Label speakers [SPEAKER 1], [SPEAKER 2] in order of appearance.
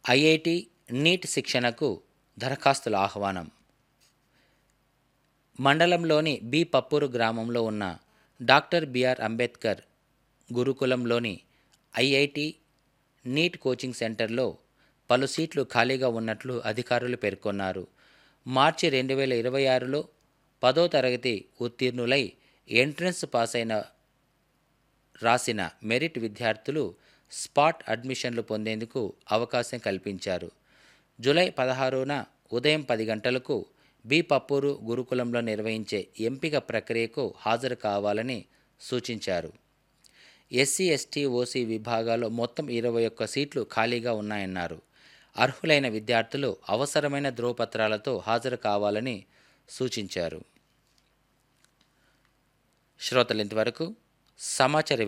[SPEAKER 1] IIT NEET శిక్షణకు దరఖాస్తుల ఆహ్వానం మండలంలోని బి పప్పూరు గ్రామంలో ఉన్న డాక్టర్ బిఆర్ అంబేద్కర్ గురుకులంలోని ఐఐటి నీట్ కోచింగ్ సెంటర్లో పలు సీట్లు ఖాళీగా ఉన్నట్లు అధికారులు పేర్కొన్నారు మార్చి రెండు వేల ఇరవై ఆరులో పదో తరగతి ఉత్తీర్ణులై ఎంట్రన్స్ పాస్ అయిన రాసిన మెరిట్ విద్యార్థులు స్పాట్ అడ్మిషన్లు పొందేందుకు అవకాశం కల్పించారు జూలై పదహారున ఉదయం పది గంటలకు బి పప్పూరు గురుకులంలో నిర్వహించే ఎంపిక ప్రక్రియకు హాజరు కావాలని సూచించారు ఎస్సీ ఎస్టీ ఓసీ విభాగాల్లో మొత్తం ఇరవై ఒక్క సీట్లు ఖాళీగా ఉన్నాయన్నారు అర్హులైన విద్యార్థులు అవసరమైన ధ్రువపత్రాలతో హాజరు కావాలని సూచించారు శ్రోతలు ఇంతవరకు సమాచార